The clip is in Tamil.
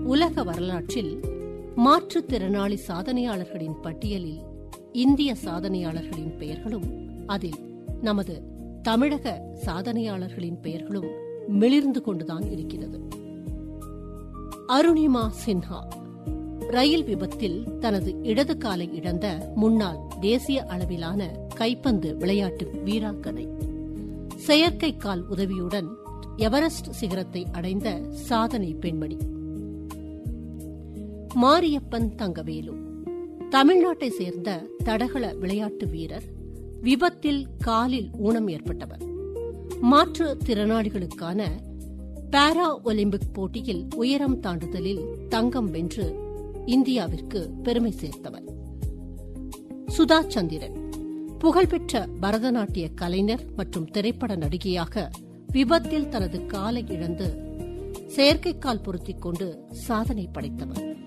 உலக வரலாற்றில் மாற்றுத்திறனாளி சாதனையாளர்களின் பட்டியலில் இந்திய சாதனையாளர்களின் பெயர்களும் அதில் நமது தமிழக சாதனையாளர்களின் பெயர்களும் மிளிர்ந்து கொண்டுதான் இருக்கிறது அருணிமா சின்ஹா ரயில் விபத்தில் தனது இடது காலை இழந்த முன்னாள் தேசிய அளவிலான கைப்பந்து விளையாட்டு வீராங்கனை செயற்கை கால் உதவியுடன் எவரெஸ்ட் சிகரத்தை அடைந்த சாதனை பெண்மணி மாரியப்பன் தங்கவேலு தமிழ்நாட்டை சேர்ந்த தடகள விளையாட்டு வீரர் விபத்தில் காலில் ஊனம் ஏற்பட்டவர் மாற்றுத் திறனாளிகளுக்கான பாரா ஒலிம்பிக் போட்டியில் உயரம் தாண்டுதலில் தங்கம் வென்று இந்தியாவிற்கு பெருமை சேர்த்தவர் சுதா சந்திரன் புகழ்பெற்ற பரதநாட்டிய கலைஞர் மற்றும் திரைப்பட நடிகையாக விபத்தில் தனது காலை இழந்து செயற்கைக்கால் பொருத்திக் கொண்டு சாதனை படைத்தவர்